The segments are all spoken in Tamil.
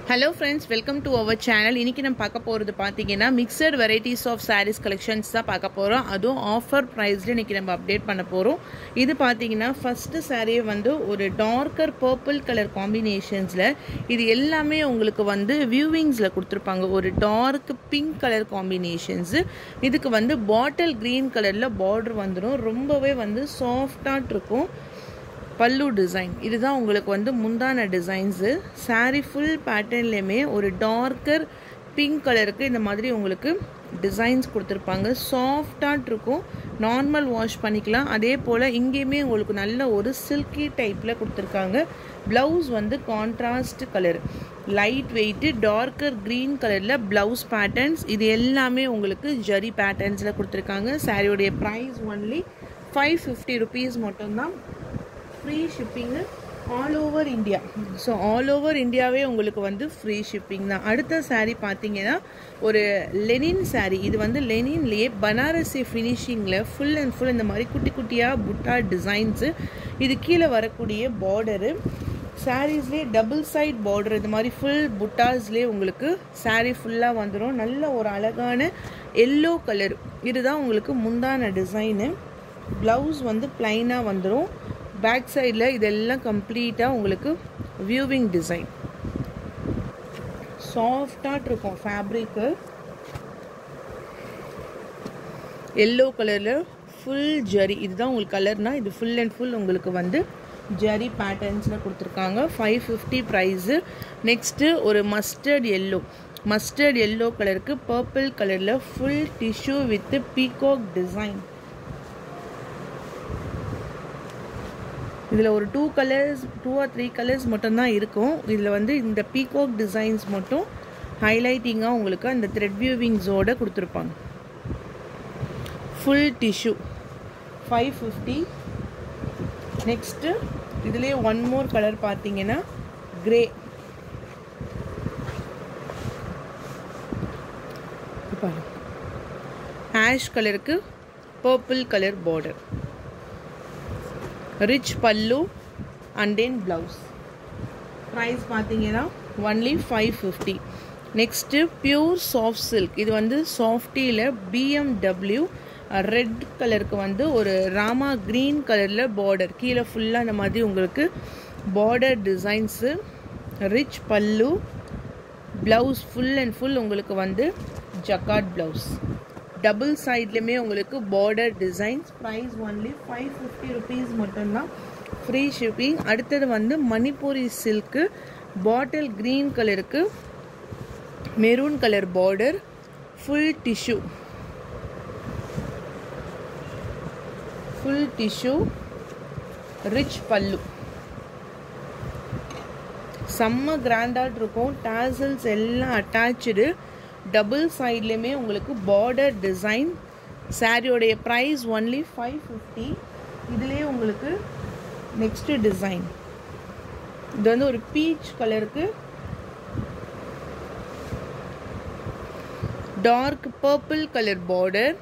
hello friends welcome to our channel இன்றைக்கி நம்ம பார்க்க போகிறது பார்த்தீங்கன்னா mixed varieties of saris collections தான் பார்க்க போகிறோம் அதுவும் ஆஃபர் ப்ரைஸில் இன்றைக்கி நம்ம அப்டேட் பண்ண போகிறோம் இது பார்த்தீங்கன்னா ஃபஸ்ட்டு சாரியை வந்து ஒரு டார்க்கர் பர்பிள் கலர் காம்பினேஷன்ஸில் இது எல்லாமே உங்களுக்கு வந்து வியூவிங்ஸில் கொடுத்துருப்பாங்க ஒரு டார்க் பிங்க் கலர் காம்பினேஷன்ஸு இதுக்கு வந்து பாட்டில் க்ரீன் கலரில் பார்டர் வந்துடும் ரொம்பவே வந்து சாஃப்டாக இருக்கும் பல்லு டிசைன் இதுதான் உங்களுக்கு வந்து முந்தான டிசைன்ஸு சாரீ ஃபுல் பேட்டர்ன்லேயுமே ஒரு டார்க்கர் பிங்க் கலருக்கு இந்த மாதிரி உங்களுக்கு டிசைன்ஸ் கொடுத்துருப்பாங்க சாஃப்டாக இருக்கும் நார்மல் வாஷ் பண்ணிக்கலாம் அதே போல் இங்கேயுமே உங்களுக்கு நல்ல ஒரு சில்கி டைப்பில் கொடுத்துருக்காங்க ப்ளவுஸ் வந்து contrast colour light weight darker green கலரில் ப்ளவுஸ் பேட்டர்ன்ஸ் இது எல்லாமே உங்களுக்கு ஜரி பேட்டர்ன்ஸில் கொடுத்துருக்காங்க சாரியோடைய price only five fifty rupees மட்டும்தான் free shipping all over India so all over இந்தியாவே உங்களுக்கு வந்து ஃப்ரீ ஷிப்பிங் தான் அடுத்த சாரீ பார்த்தீங்கன்னா ஒரு லெனின் சாரீ இது வந்து லெனின்லேயே பனாரசி ஃபினிஷிங்கில் ஃபுல் அண்ட் ஃபுல் இந்த மாதிரி குட்டி குட்டியாக புட்டா டிசைன்ஸு இது கீழே வரக்கூடிய பார்டரு சாரீஸ்லேயே டபுள் சைட் பார்டர் இது மாதிரி ஃபுல் புட்டாஸ்லேயே உங்களுக்கு சாரீ ஃபுல்லாக வந்துடும் நல்ல ஒரு அழகான எல்லோ கலர் இதுதான் உங்களுக்கு முந்தான டிசைனு ப்ளவுஸ் வந்து ப்ளைனாக வந்துடும் பேக் சைடில் இதெல்லாம் கம்ப்ளீட்டாக உங்களுக்கு வியூவிங் டிசைன் சாஃப்டாக இருக்கும் ஃபேப்ரிக்கு எல்லோ கலரில் ஃபுல் ஜரி இதுதான் உங்களுக்கு கலர்னால் இது ஃபுல் அண்ட் ஃபுல் உங்களுக்கு வந்து ஜரி பேட்டர்ன்ஸில் கொடுத்துருக்காங்க ஃபைவ் ஃபிஃப்டி ப்ரைஸு நெக்ஸ்ட்டு ஒரு மஸ்டர்ட் எல்லோ மஸ்டர்ட் எல்லோ கலருக்கு பர்பிள் கலரில் full tissue with peacock design இதில் ஒரு two colours two or three colours மட்டும்தான் இருக்கும் இதில் வந்து இந்த பீகாக் டிசைன்ஸ் மட்டும் ஹைலைட்டிங்காக உங்களுக்கு அந்த த்ரெட் வியூவிங்ஸோடு கொடுத்துருப்பாங்க full tissue five fifty next இதுலேயே ஒன் மோர் கலர் பார்த்தீங்கன்னா க்ரே ஆஷ் கலருக்கு purple colour border rich pallu and then blouse price பார்த்தீங்கன்னா only five fifty next pure soft silk இது வந்து சாஃப்டியில் பிஎம்டபிள்யூ ரெட் கலருக்கு வந்து ஒரு ராமா க்ரீன் கலரில் பார்டர் கீழே ஃபுல்லாக இந்த மாதிரி உங்களுக்கு border designs rich pallu blouse full and full உங்களுக்கு வந்து ஜக்காட் ப்ளவுஸ் டபுள் சைட்லேயுமே உங்களுக்கு border designs price only five fifty rupees மட்டும்தான் ஃப்ரீ ஷிப்பிங் அடுத்தது வந்து மணிப்பூரி சில்க்கு பாட்டில் க்ரீன் கலருக்கு maroon colour border full tissue full tissue rich pallu செம்ம கிராண்டாக இருக்கும் டாசல்ஸ் எல்லாம் அட்டாச்சு டபுள் சைட்லேயுமே உங்களுக்கு பார்டர் டிசைன் சாரியோடைய ப்ரைஸ் ஒன்லி ஃபைவ் ஃபிஃப்டி இதுலேயே உங்களுக்கு நெக்ஸ்ட்டு டிசைன் இது வந்து ஒரு பீச் கலருக்கு dark purple colour border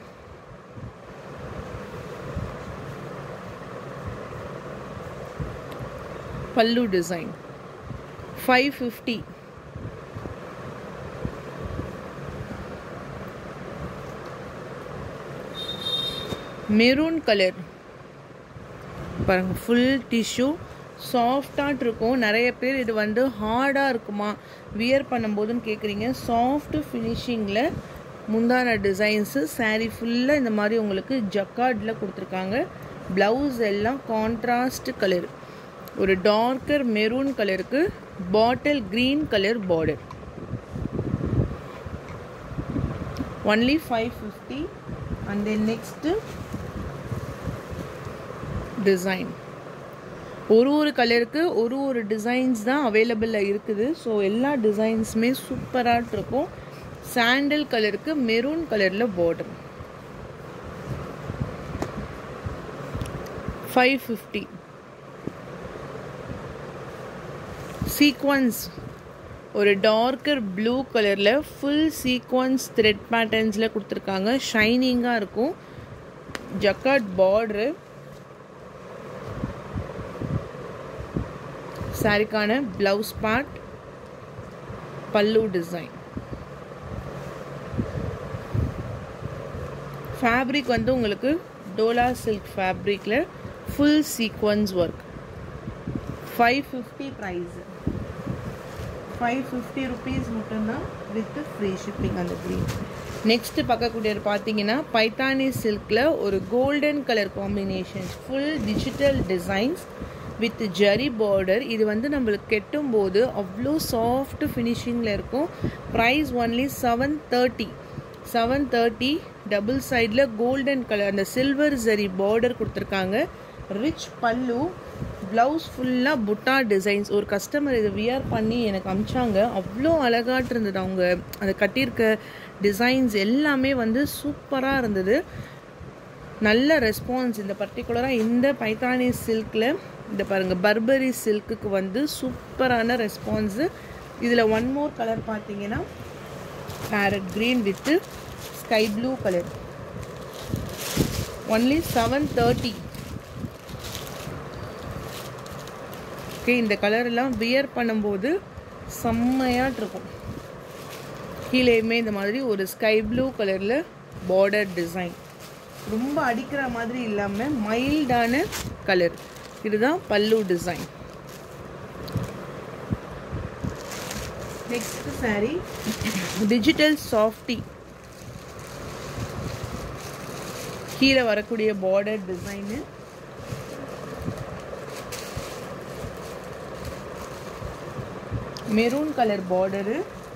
pallu design five fifty maroon colour பாருங்கள் ஃபுல் டிஷ்யூ சாஃப்டாக இருக்கும் நிறைய பேர் இது வந்து ஹார்டாக இருக்குமா வியர் பண்ணும்போதுன்னு கேட்குறீங்க சாஃப்ட் ஃபினிஷிங்கில் முந்தான டிசைன்ஸு சாரீ ஃபுல்லாக இந்த மாதிரி உங்களுக்கு ஜக்கார்டில் கொடுத்துருக்காங்க ப்ளவுஸ் எல்லாம் கான்ட்ராஸ்ட் கலர் ஒரு டார்க்கர் மெரூன் கலருக்கு bottle green colour border only five fifty and then next design ஒரு ஒரு கலருக்கு ஒரு ஒரு டிசைன்ஸ் தான் அவைலபிளில் இருக்குது ஸோ எல்லா டிசைன்ஸுமே சூப்பராக இருக்கும் சாண்டில் கலருக்கு மெரூன் கலரில் பார்டர் ஃபைவ் ஃபிஃப்டி சீக்வன்ஸ் ஒரு டார்க்கர் ப்ளூ கலரில் ஃபுல் சீக்வன்ஸ் த்ரெட் பேட்டர்ன்ஸில் கொடுத்துருக்காங்க ஷைனிங்காக இருக்கும் ஜக்காட் பார்ட்ரு சாரிக்கான blouse part pallu design fabric வந்து உங்களுக்கு டோலா சில்க் ஃபேப்ரிக்கில் full sequins work five fifty price five fifty rupees மட்டும்தான் வித் ஃப்ரீ ஷிப்பிங் அந்த க்ரீன் நெக்ஸ்ட்டு பார்க்கக்கூடியது பார்த்தீங்கன்னா பைத்தானி சில்கில் ஒரு golden colour combinations full digital designs with zari border இது வந்து நம்மளுக்கு கெட்டும் போது அவ்வளோ சாஃப்ட் ஃபினிஷிங்கில் இருக்கும் price only seven thirty seven thirty double சைடில் கோல்டன் கலர் அந்த சில்வர் ஜரி பார்டர் கொடுத்துருக்காங்க ரிச் பல்லு ப்ளவுஸ் ஃபுல்லாக புட்டா டிசைன்ஸ் ஒரு கஸ்டமர் இதை வியர் பண்ணி எனக்கு அமிச்சாங்க அவ்வளோ அழகாட்டு இருந்தது அவங்க அதை கட்டியிருக்க டிசைன்ஸ் எல்லாமே வந்து சூப்பராக இருந்தது நல்ல ரெஸ்பான்ஸ் இந்த பர்டிகுலராக இந்த பைத்தானி சில்கில் இந்த பாருங்கள் பர்பரி சில்க்குக்கு வந்து சூப்பரான ரெஸ்பான்ஸு இதில் ஒன் மோர் கலர் பார்த்தீங்கன்னா parrot green with sky blue colour only seven thirty okay இந்த கலரெல்லாம் வியர் பண்ணும்போது செம்மையாட்டு இருக்கும் கீழேயுமே இந்த மாதிரி ஒரு ஸ்கை ப்ளூ கலரில் பார்டர் டிசைன் ரொம்ப அடிக்கிற மாதிரி இல்லாமல் மைல்டான கலர் இதுதான் pallu design next sari digital சாஃப்டி கீழே வரக்கூடிய border design maroon colour border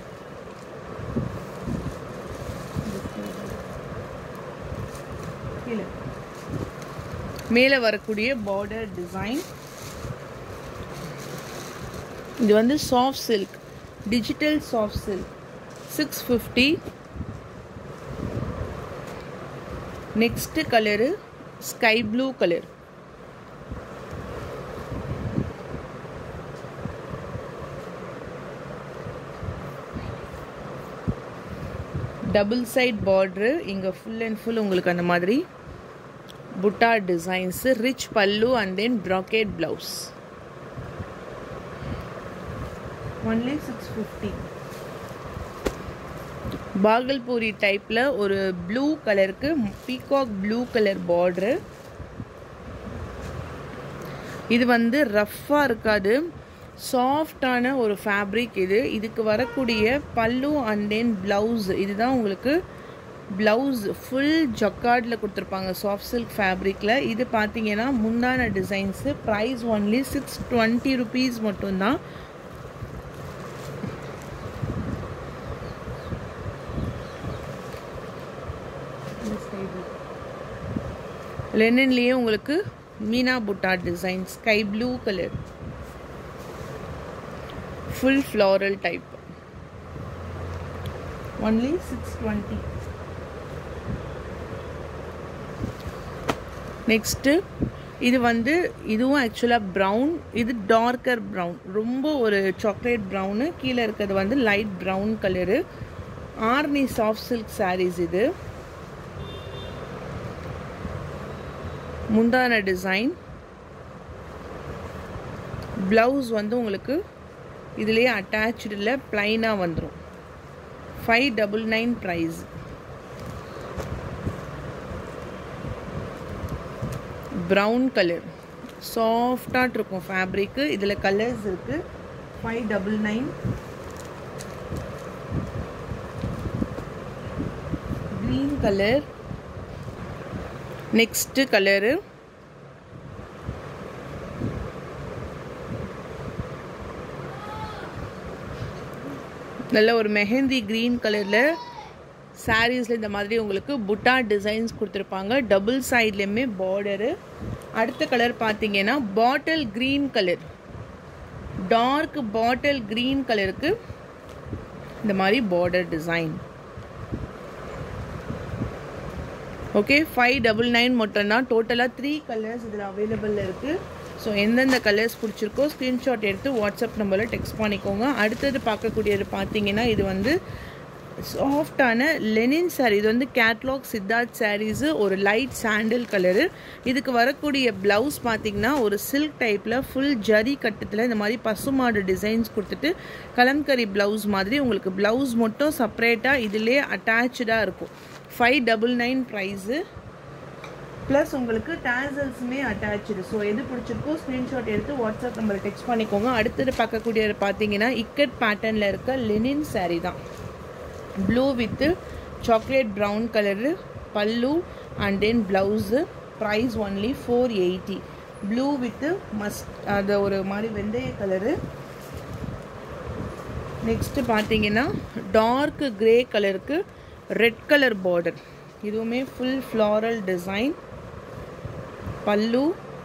கீழே மேலே வரக்கூடிய பார்டர் டிசைன் இது வந்து soft silk digital soft silk six fifty next colour sky blue colour double side border இங்கே ஃபுல் அண்ட் ஃபுல் உங்களுக்கு அந்த மாதிரி butta designs rich pallu and then brocade blouse only six fifty Bhagalpuri டைப்பில் ஒரு ப்ளூ கலருக்கு பீகாக் ப்ளூ கலர் பார்ட்ரு இது வந்து ரஃப்பாக இருக்காது சாஃப்டான ஒரு ஃபேப்ரிக் இது இதுக்கு வரக்கூடிய பல்லு அண்ட் தென் ப்ளவுஸ் இதுதான் உங்களுக்கு ப்ளவுஸ் ஃபுல் ஜக்கார்டில் கொடுத்துருப்பாங்க சாஃப்ட் சில்க் ஃபேப்ரிக்கில் இது பார்த்தீங்கன்னா முந்தான designs price only six twenty rupees மட்டும்தான் லெனின்லேயே உங்களுக்கு meena butta design sky blue colour full floral type only 620 next இது வந்து இதுவும் ஆக்சுவலாக ப்ரௌன் இது டார்க்கர் ப்ரௌன் ரொம்ப ஒரு சாக்லேட் ப்ரௌனு கீழே இருக்கிறது வந்து லைட் ப்ரௌன் கலரு ஆர்னி சாஃப்ட் சில்க் சாரீஸ் இது முந்தான டிசைன் ப்ளவுஸ் வந்து உங்களுக்கு இதுலேயே அட்டாச்சில் ப்ளைனாக வந்துடும் five double nine price brown colour சாஃப்டாக இருக்கும் ஃபேப்ரிக்கு இதில் கலர்ஸ் இருக்குது five double nine green colour next colour நல்ல ஒரு மெஹந்தி க்ரீன் கலரில் சாரீஸில் இந்த மாதிரி உங்களுக்கு புட்டா டிசைன்ஸ் கொடுத்துருப்பாங்க டபுள் சைட்லேயுமே பார்டரு அடுத்த கலர் பார்த்தீங்கன்னா bottle green colour dark bottle green கலருக்கு இந்த மாதிரி border design okay five double nine மட்டும்தான் டோட்டலாக த்ரீ கலர்ஸ் இதில் அவைலபிளில் இருக்குது ஸோ எந்தெந்த கலர்ஸ் பிடிச்சிருக்கோ ஸ்க்ரீன்ஷாட் எடுத்து வாட்ஸ்அப் நம்பரில் டெக்ஸ்ட் பண்ணிக்கோங்க அடுத்தது பார்க்கக்கூடியது பார்த்தீங்கன்னா இது வந்து சாஃப்டான லெனின் சாரீ இது வந்து கேட்லாக் சித்தார்த் சாரீஸு ஒரு லைட் சாண்டில் கலரு இதுக்கு வரக்கூடிய ப்ளவுஸ் பார்த்தீங்கன்னா ஒரு சில்க் டைப்பில் ஃபுல் ஜரி கட்டத்தில் இந்த மாதிரி பசுமாடு டிசைன்ஸ் கொடுத்துட்டு கலம்கரி ப்ளவுஸ் மாதிரி உங்களுக்கு ப்ளவுஸ் மட்டும் செப்ரேட்டாக இதிலே அட்டாச்சாக இருக்கும் five double nine price plus உங்களுக்கு டேசல்ஸுமே அட்டாச்சு ஸோ எது பிடிச்சிருக்கோ ஸ்க்ரீன்ஷாட் எடுத்து வாட்ஸ்அப் நம்பர் டெக்ஸ்ட் பண்ணிக்கோங்க அடுத்தது பார்க்கக்கூடிய பார்த்தீங்கன்னா இக்கட் பேட்டர்னில் இருக்க லெனின் சாரீ தான் blue with chocolate brown colour pallu and then blouse price only four eighty blue with must அது ஒரு மாதிரி வெந்தய கலரு நெக்ஸ்ட்டு பார்த்தீங்கன்னா டார்க் கிரே கலருக்கு ரெட் கலர் பார்டர் இதுவுமே full floral design pallu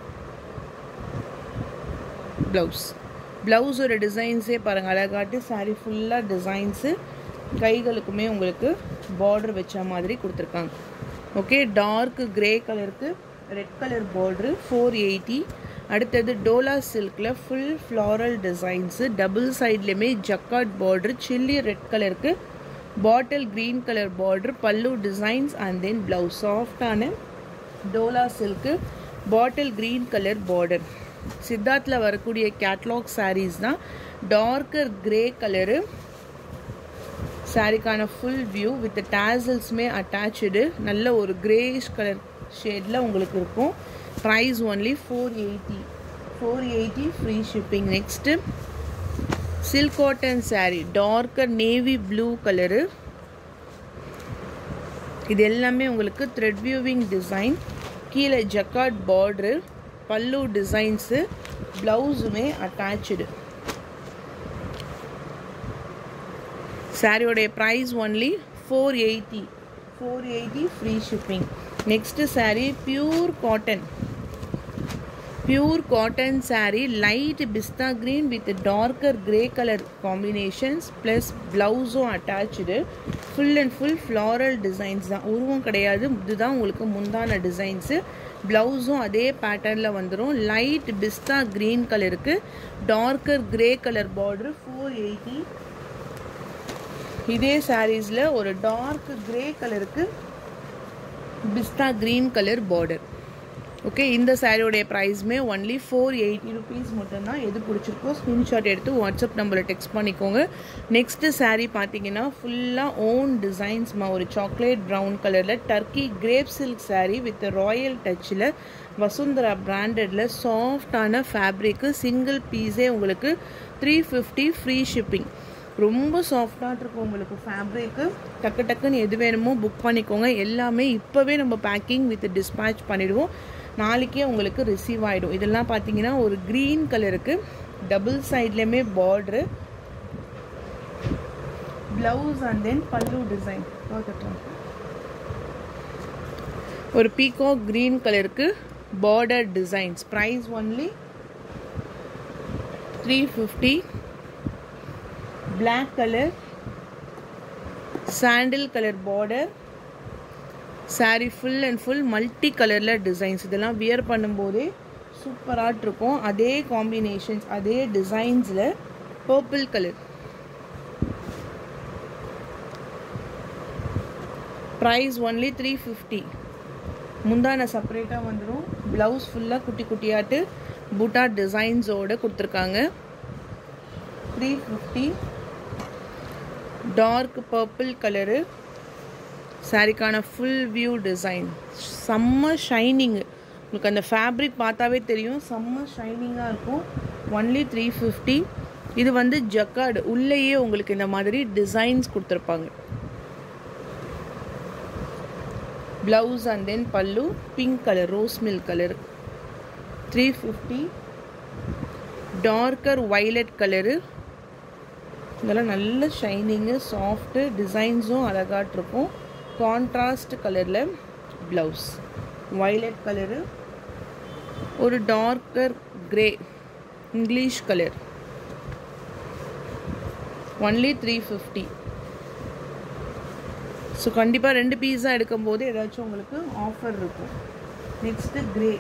blouse ப்ளவுஸோட டிசைன்ஸே பாருங்கள் அழகாட்டு சாரீ ஃபுல்லாக டிசைன்ஸு கைகளுக்குமே உங்களுக்கு பார்டர் வச்ச மாதிரி கொடுத்துருக்காங்க ஓகே டார்க் கிரே கலருக்கு red colour border four eighty அடுத்தது டோலா சில்கில் ஃபுல் ஃப்ளாரல் டிசைன்ஸு டபுள் சைட்லேயுமே ஜக்காட் பார்ட்ரு சில்லி ரெட் கலருக்கு bottle green colour border pallu designs and then blouse சாஃப்டான dola silk bottle green colour border சித்தார்த்தில் வரக்கூடிய கேட்லாக் சாரீஸ் தான் டார்க்கர் கிரே கலரு சாரிக்கான ஃபுல் வியூ வித் டேசல்ஸுமே அட்டாச்சு நல்ல ஒரு கிரேஷ் கலர் ஷேடில் உங்களுக்கு இருக்கும் price only four eighty four eighty free shipping next silk cotton sari darker navy blue colour இது எல்லாமே உங்களுக்கு த்ரெட் வியூவிங் டிசைன் கீழே ஜக்காட் பார்ட்ரு பல்லு டிசைன்ஸு ப்ளவுஸுமே அட்டாச்சு சாரியோடைய price only four eighty four eighty free shipping next sari pure cotton pure cotton sari light pista green with darker grey colour combinations plus ப்ளவுஸும் attach full and full floral designs தான் உருவம் கிடையாது இதுதான் உங்களுக்கு முந்தான டிசைன்ஸு ப்ளவுஸும் அதே பேட்டர்னில் வந்துடும் லைட் பிஸ்தா க்ரீன் கலருக்கு darker grey colour border four eighty இதே சாரீஸில் ஒரு டார்க் கிரே கலருக்கு pista green colour border okay இந்த சாரியோடைய ப்ரைஸுமே ஒன்லி ஃபோர் எயிட்டி ருபீஸ் மட்டும்தான் எது பிடிச்சிருக்கோ ஸ்க்ரீன்ஷாட் எடுத்து வாட்ஸ்அப் நம்பரில் டெக்ஸ்ட் பண்ணிக்கோங்க நெக்ஸ்ட்டு சாரீ பார்த்தீங்கன்னா ஃபுல்லாக ஓன் டிசைன்ஸ்மா ஒரு சாக்லேட் ப்ரௌன் கலரில் turkey crepe silk sari with royal டச்சில் வசுந்தரா பிராண்டடில் சாஃப்டான ஃபேப்ரிக்கு சிங்கிள் பீஸே உங்களுக்கு த்ரீ ஃபிஃப்டி ஃப்ரீ ஷிப்பிங் ரொம்ப சாஃப்டாக இருக்கும் உங்களுக்கு ஃபேப்ரிக்கு டக்கு டக்குன்னு எது வேணுமோ புக் பண்ணிக்கோங்க எல்லாமே இப்போவே நம்ம பேக்கிங் வித் டிஸ்பேச் பண்ணிவிடுவோம் நாளைக்கே உங்களுக்கு ரிசீவ் ஆகிடும் இதெல்லாம் பார்த்தீங்கன்னா ஒரு க்ரீன் கலருக்கு டபுள் சைட்லேயுமே border blouse and then pallu design ஒரு பீகோ க்ரீன் கலருக்கு border designs price only three fifty black color sandal color border sari full and full multi கலரில் டிசைன்ஸ் இதெல்லாம் வியர் பண்ணும்போதே சூப்பராக இருக்கும் அதே காம்பினேஷன்ஸ் அதே டிசைன்ஸில் purple colour price only three fifty முந்தான செப்பரேட்டாக வந்துடும் ப்ளவுஸ் ஃபுல்லாக குட்டி குட்டியாட்டு பூட்டா டிசைன்ஸோடு கொடுத்துருக்காங்க three fifty dark purple colour சாரிக்கான ஃபுல் வியூ டிசைன் செம்ம ஷைனிங்கு உங்களுக்கு அந்த ஃபேப்ரிக் பார்த்தாவே தெரியும் செம்ம ஷைனிங்காக இருக்கும் ஒன்லி த்ரீ ஃபிஃப்டி இது வந்து ஜக்கார்டு உள்ளேயே உங்களுக்கு இந்த மாதிரி டிசைன்ஸ் கொடுத்துருப்பாங்க blouse and then pallu pink colour rose milk colour three fifty darker violet colour இதெல்லாம் நல்ல ஷைனிங்கு சாஃப்ட்டு டிசைன்ஸும் அழகாட்டிருக்கும் கான்ட்ராஸ்ட் கலரில் ப்ளவுஸ் வைலட் கலரு ஒரு darker grey English colour only three fifty so கண்டிப்பாக ரெண்டு பீஸாக எடுக்கும்போது ஏதாச்சும் உங்களுக்கு ஆஃபர் இருக்கும் next grey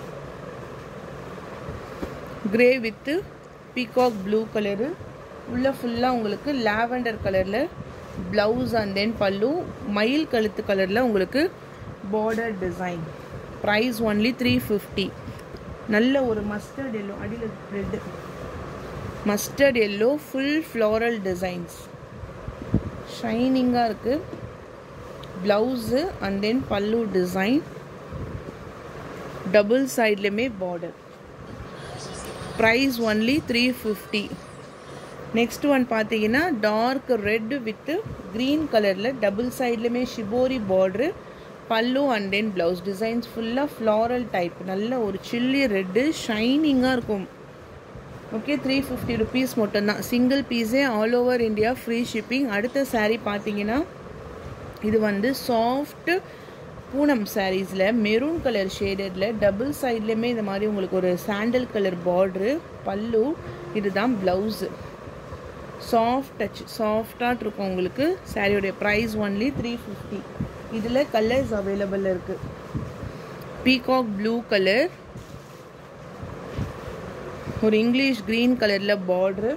grey with peacock blue colour உள்ளே ஃபுல்லாக உங்களுக்கு லாவெண்டர் கலரில் ப்ளவுஸ் அண்ட் தென் பல்லு மயில் கழுத்து கலரில் உங்களுக்கு border design price only three fifty நல்ல ஒரு மஸ்டர்ட் எல்லோ அடியில் red mustard yellow full floral designs ஷைனிங்காக இருக்குது blouse and then pallu design double சைட்லேயுமே border price only three fifty next one பார்த்தீங்கன்னா டார்க் ரெட் வித்து க்ரீன் கலரில் டபுள் சைட்லேயுமே shibori border pallu and then blouse designs ஃபுல்லாக ஃப்ளாரல் டைப் நல்ல ஒரு சில்லி ரெட்டு ஷைனிங்காக இருக்கும் ஓகே த்ரீ ஃபிஃப்டி ருபீஸ் மட்டும்தான் சிங்கிள் பீஸே all over India free shipping அடுத்த saree பார்த்தீங்கன்னா இது வந்து சாஃப்ட் பூனம் சாரீஸில் மெரூன் கலர் ஷேடடில் டபுள் சைட்லேயுமே இந்த மாதிரி உங்களுக்கு ஒரு சாண்டல் கலர் பார்ட்ரு பல்லு இதுதான் ப்ளவுஸு சாஃப்ட் டச் சாஃப்டாக இருக்கும் உங்களுக்கு சாரியோடைய ப்ரைஸ் ஒன்லி த்ரீ ஃபிஃப்டி இதில் கலர்ஸ் அவைலபிள் இருக்குது பீகாக் ப்ளூ கலர் ஒரு இங்கிலீஷ் க்ரீன் கலரில் border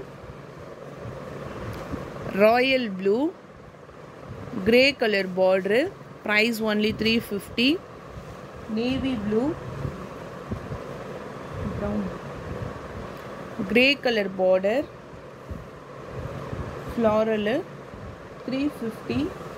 royal blue grey colour border price only three fifty navy blue brown grey colour border floral three fifty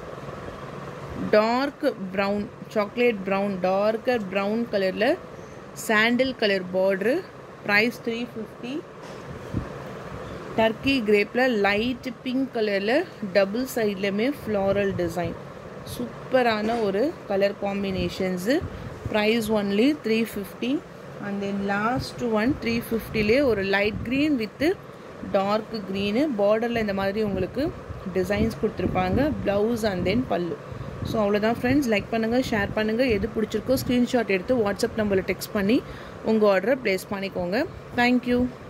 dark brown chocolate brown darker brown கலரில் sandal colour border price three fifty turkey கிரேப்பில் லைட் பிங்க் கலரில் டபுள் சைட்லேயுமே ஃப்ளாரல் டிசைன் சூப்பரான ஒரு colour combinations price only three fifty and then last one three ஃபிஃப்டிலே ஒரு light green with dark green பார்டரில் இந்த மாதிரி உங்களுக்கு டிசைன்ஸ் கொடுத்துருப்பாங்க ப்ளவுஸ் அண்ட் தென் பல்லு ஸோ அவ்வளோதான் ஃப்ரெண்ட்ஸ் லைக் பண்ணுங்கள் ஷேர் பண்ணுங்கள் எது பிடிச்சிருக்கோ ஸ்க்ரீன்ஷாட் எடுத்து வாட்ஸ்அப் நம்பரில் டெக்ஸ்ட் பண்ணி உங்கள் ஆர்டரை ப்ளேஸ் பண்ணிக்கோங்க தேங்க்யூ